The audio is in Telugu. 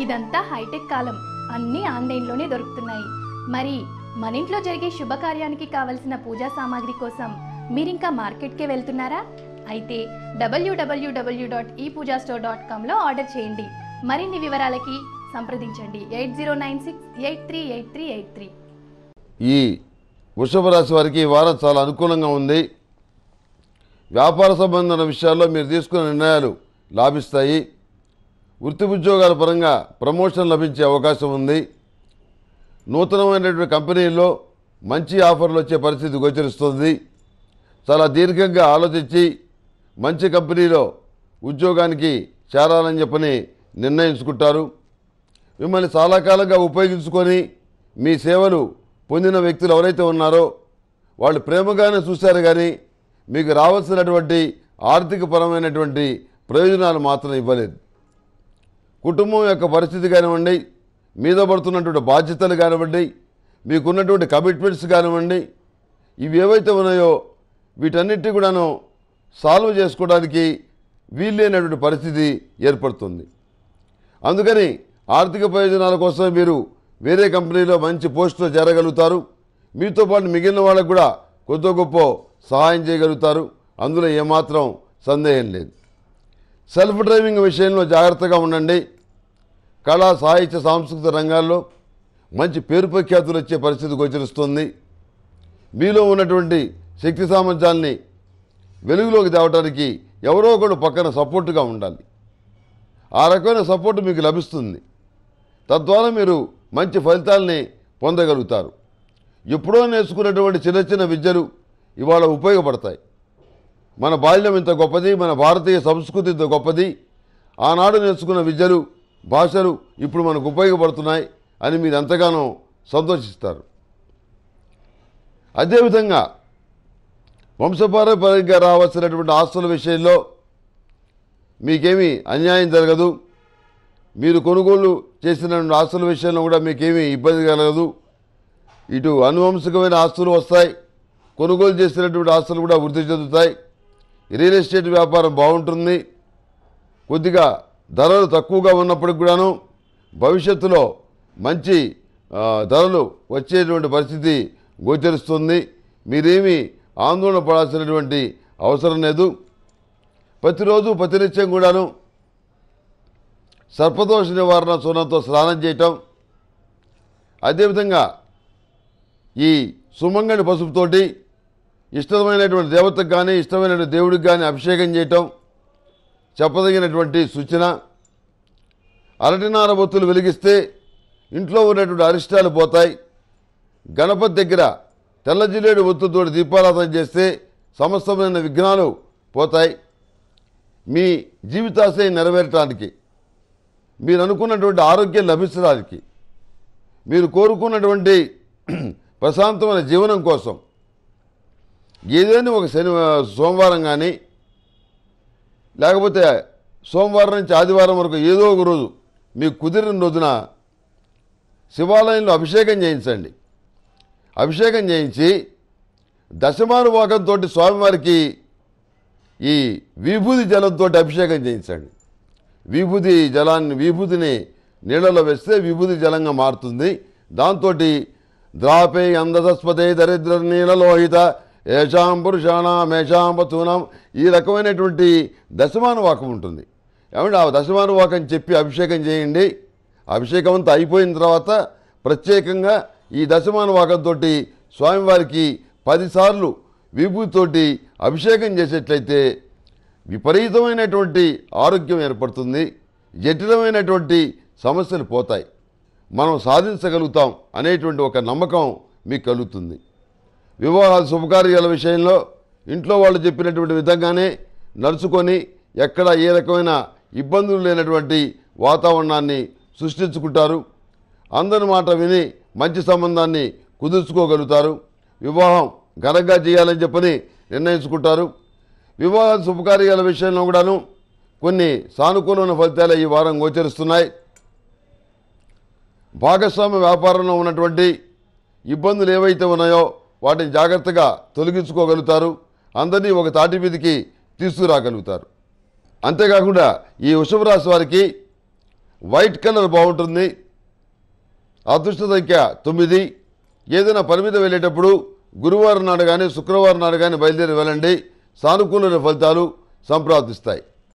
ఇదంతా హైటెక్ కాలం అన్నీ ఆన్లైన్లోనే దొరుకుతున్నాయి మరి మన ఇంట్లో జరిగే శుభకార్యానికి కావలసిన పూజా సామాగ్రి కోసం మీరింకా మార్కెట్కే వెళ్తున్నారా అయితే W W W dot E Pooja store dot కామ్లో ఆర్డర్ చేయండి మరిన్ని వివరాలకి సంప్రదించండి eight zero nine six eight three eight three eight three ఈ వృషభ రాశి వారికి ఈ వారం చాలా అనుకూలంగా ఉంది వ్యాపార సంబంధమైన విషయాల్లో మీరు తీసుకున్న నిర్ణయాలు లాభిస్తాయి వృత్తి ఉద్యోగాల పరంగా ప్రమోషన్ లభించే అవకాశం ఉంది నూతనమైనటువంటి కంపెనీల్లో మంచి ఆఫర్లు వచ్చే పరిస్థితి గోచరిస్తుంది చాలా దీర్ఘంగా ఆలోచించి మంచి కంపెనీలో ఉద్యోగానికి చేరాలని చెప్పని నిర్ణయించుకుంటారు మిమ్మల్ని చాలా కాలంగా ఉపయోగించుకొని మీ సేవలు పొందిన వ్యక్తులు ఎవరైతే ఉన్నారో వాళ్ళు ప్రేమగానే చూశారు కానీ మీకు రావాల్సినటువంటి ఆర్థికపరమైనటువంటి ప్రయోజనాలు మాత్రం ఇవ్వలేదు కుటుంబం యొక్క పరిస్థితి కానివ్వండి మీద పడుతున్నటువంటి బాధ్యతలు కానివ్వండి మీకున్నటువంటి కమిట్మెంట్స్ కానివ్వండి ఇవి ఏవైతే ఉన్నాయో వీటన్నిటి కూడాను సాల్వ్ చేసుకోవడానికి వీల్లేనటువంటి పరిస్థితి ఏర్పడుతుంది అందుకని ఆర్థిక ప్రయోజనాల కోసం మీరు వేరే కంపెనీలో మంచి పోస్టులో చేరగలుగుతారు మీతో పాటు మిగిలిన వాళ్ళకు కూడా కొద్ది గొప్ప సహాయం చేయగలుగుతారు అందులో ఏమాత్రం సందేహం లేదు సెల్ఫ్ డ్రైవింగ్ విషయంలో జాగ్రత్తగా ఉండండి కళా సాహిత్య సాంస్కృతిక రంగాల్లో మంచి పేరు ప్రఖ్యాతులు వచ్చే పరిస్థితి గోచరిస్తుంది మీలో ఉన్నటువంటి శక్తి సామర్థ్యాల్ని వెలుగులోకి తేవడానికి ఎవరో ఒకడు పక్కన సపోర్టుగా ఉండాలి ఆ రకమైన సపోర్ట్ మీకు లభిస్తుంది తద్వారా మీరు మంచి ఫలితాలని పొందగలుగుతారు ఎప్పుడో నేర్చుకున్నటువంటి చిన్న చిన్న విద్యలు ఇవాళ ఉపయోగపడతాయి మన బాల్యం ఇంత గొప్పది మన భారతీయ సంస్కృతి ఇంత గొప్పది ఆనాడు నేర్చుకున్న విద్యలు భాషలు ఇప్పుడు మనకు ఉపయోగపడుతున్నాయి అని మీరు ఎంతగానో సంతోషిస్తారు అదేవిధంగా వంశపారంపర్యంగా రావాల్సినటువంటి ఆస్తుల విషయంలో మీకేమీ అన్యాయం జరగదు మీరు కొనుగోలు చేసిన ఆస్తుల విషయంలో కూడా మీకేమీ ఇబ్బంది కలగదు ఇటు అనువంశికమైన ఆస్తులు వస్తాయి కొనుగోలు చేసినటువంటి ఆస్తులు కూడా వృద్ధి చెందుతాయి రియల్ ఎస్టేట్ వ్యాపారం బాగుంటుంది కొద్దిగా ధరలు తక్కువగా ఉన్నప్పటికి కూడాను భవిష్యత్తులో మంచి ఆ, ధరలు వచ్చేటువంటి పరిస్థితి గోచరిస్తుంది మీరేమీ ఆందోళన పడాల్సినటువంటి అవసరం లేదు ప్రతిరోజు ప్రతినిత్యం కూడాను సర్పదోష నివారణ సూనంతో స్నానం చేయటం అదేవిధంగా ఈ సుమంగళి పసుపుతోటి ఇష్టమైనటువంటి దేవతకు కానీ ఇష్టమైనటువంటి దేవుడికి కానీ అభిషేకం చేయటం చెప్పదగినటువంటి సూచన అరటినార బొత్తులు వెలిగిస్తే ఇంట్లో ఉన్నటువంటి అరిష్టాలు పోతాయి గణపతి దగ్గర తెల్ల జిల్లేడు ఒత్తుతో దీపారాధన చేస్తే సమస్తమైన విఘ్నాలు పోతాయి మీ జీవితాశయం నెరవేరటానికి మీరు అనుకున్నటువంటి ఆరోగ్యం లభించడానికి మీరు కోరుకున్నటువంటి ప్రశాంతమైన జీవనం కోసం ఏదైనా ఒక శని సోమవారం కానీ లేకపోతే సోమవారం నుంచి ఆదివారం వరకు ఏదో ఒక రోజు మీకు కుదిరిన రోజున శివాలయంలో అభిషేకం చేయించండి అభిషేకం చేయించి దశమానువాకంతో స్వామివారికి ఈ విభూది జలంతో అభిషేకం చేయించండి విభూది జలాన్ని విభూతిని నీళ్ళలో వేస్తే విభూది జలంగా మారుతుంది దాంతో ద్రాపే అందసస్పదే దరిద్ర నీలలోహిత ఏషాం పురుషాణం ఏషాం పతూనాం ఈ రకమైనటువంటి దశమానువాకం ఉంటుంది ఏమంటే ఆ దశమానువాకం చెప్పి అభిషేకం చేయండి అభిషేకం అంతా అయిపోయిన తర్వాత ప్రత్యేకంగా ఈ దశమానువాకంతో స్వామివారికి పదిసార్లు విభూతితోటి అభిషేకం చేసేట్లయితే విపరీతమైనటువంటి ఆరోగ్యం ఏర్పడుతుంది జటిలమైనటువంటి సమస్యలు పోతాయి మనం సాధించగలుగుతాం అనేటువంటి ఒక నమ్మకం మీకు కలుగుతుంది వివాహాల శుభకార్యాల విషయంలో ఇంట్లో వాళ్ళు చెప్పినటువంటి విధంగానే నడుచుకొని ఎక్కడ ఏ రకమైన ఇబ్బందులు లేనటువంటి వాతావరణాన్ని సృష్టించుకుంటారు అందరి మాట విని మంచి సంబంధాన్ని కుదుర్చుకోగలుగుతారు వివాహం ఘనంగా చేయాలని చెప్పని నిర్ణయించుకుంటారు వివాహ శుభకార్యాల విషయంలో కూడాను కొన్ని సానుకూలమైన ఫలితాలు ఈ వారం గోచరిస్తున్నాయి భాగస్వామ్య వ్యాపారంలో ఉన్నటువంటి ఇబ్బందులు ఏవైతే ఉన్నాయో వాటిని జాగ్రత్తగా తొలగించుకోగలుగుతారు అందరినీ ఒక తాటి మీదకి తీసుకురాగలుగుతారు అంతేకాకుండా ఈ వృషభ రాశి వారికి వైట్ కలర్ బాగుంటుంది అదృష్ట సంఖ్య తొమ్మిది ఏదైనా పని మీద వెళ్ళేటప్పుడు గురువారం నాడు కానీ శుక్రవారం నాడు కానీ బయలుదేరి వెళ్ళండి సానుకూల ఫలితాలు సంప్రాప్తిస్తాయి